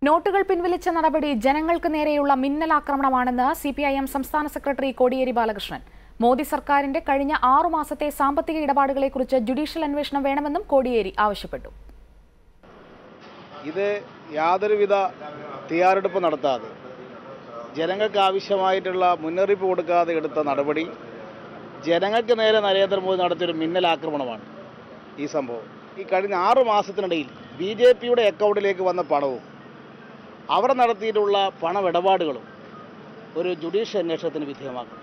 നോട്ടുകൾ പിൻവലിച്ച നടപടി ജനങ്ങൾക്ക് നേരെയുള്ള മിന്നലാക്രമണമാണെന്ന് സി പി ഐ എം സംസ്ഥാന സെക്രട്ടറി കോടിയേരി ബാലകൃഷ്ണൻ മോദി സർക്കാരിന്റെ കഴിഞ്ഞ ആറു മാസത്തെ സാമ്പത്തിക ഇടപാടുകളെക്കുറിച്ച് ജുഡീഷ്യൽ അന്വേഷണം വേണമെന്നും കോടിയേരി ആവശ്യപ്പെട്ടു ഇത് യാതൊരുവിധ തയ്യാറെടുപ്പ് നടത്താതെ ജനങ്ങൾക്ക് ആവശ്യമായിട്ടുള്ള മുന്നറിയിപ്പ് കൊടുക്കാതെ എടുത്ത നടപടി ജനങ്ങൾക്ക് നേരെ നരേന്ദ്രമോദി നടത്തിയൊരു മിന്നലാക്രമണമാണ് ഈ സംഭവം ഈ കഴിഞ്ഞ ആറു മാസത്തിനിടയിൽ ബി ജെ പിയുടെ അക്കൗണ്ടിലേക്ക് വന്ന പണവും അവർ നടത്തിയിട്ടുള്ള പണമിടപാടുകളും ഒരു ജുഡീഷ്യൽ അന്വേഷണത്തിന് വിധേയമാക്കണം